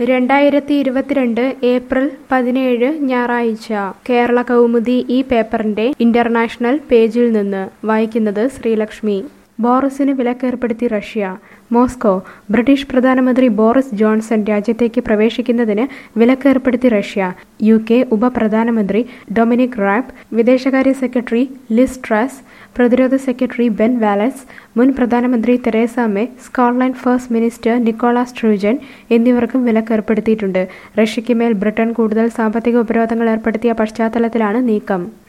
രണ്ടായിരത്തി ഇരുപത്തിരണ്ട് ഏപ്രിൽ പതിനേഴ് ഞായറാഴ്ച കേരള കൗമുദി ഈ പേപ്പറിന്റെ ഇന്റർനാഷണൽ പേജിൽ നിന്ന് വായിക്കുന്നത് ശ്രീലക്ഷ്മി ബോറിസിന് വിലക്കേർപ്പെടുത്തി റഷ്യ മോസ്കോ ബ്രിട്ടീഷ് പ്രധാനമന്ത്രി ബോറിസ് ജോൺസൺ രാജ്യത്തേക്ക് പ്രവേശിക്കുന്നതിന് വിലക്കേർപ്പെടുത്തി റഷ്യ യു കെ ഉപപ്രധാനമന്ത്രി ഡൊമിനിക് റാബ് വിദേശകാര്യ സെക്രട്ടറി ലിസ് ട്രസ് പ്രതിരോധ സെക്രട്ടറി ബെൻ വാലസ് മുൻ പ്രധാനമന്ത്രി Theresa May Scotland first minister Nicholas ട്രൂജൻ എന്നിവർക്കും വിലക്കേർപ്പെടുത്തിയിട്ടുണ്ട് റഷ്യയ്ക്ക് മേൽ ബ്രിട്ടൻ കൂടുതൽ സാമ്പത്തിക ഉപരോധങ്ങൾ ഏർപ്പെടുത്തിയ പശ്ചാത്തലത്തിലാണ് നീക്കം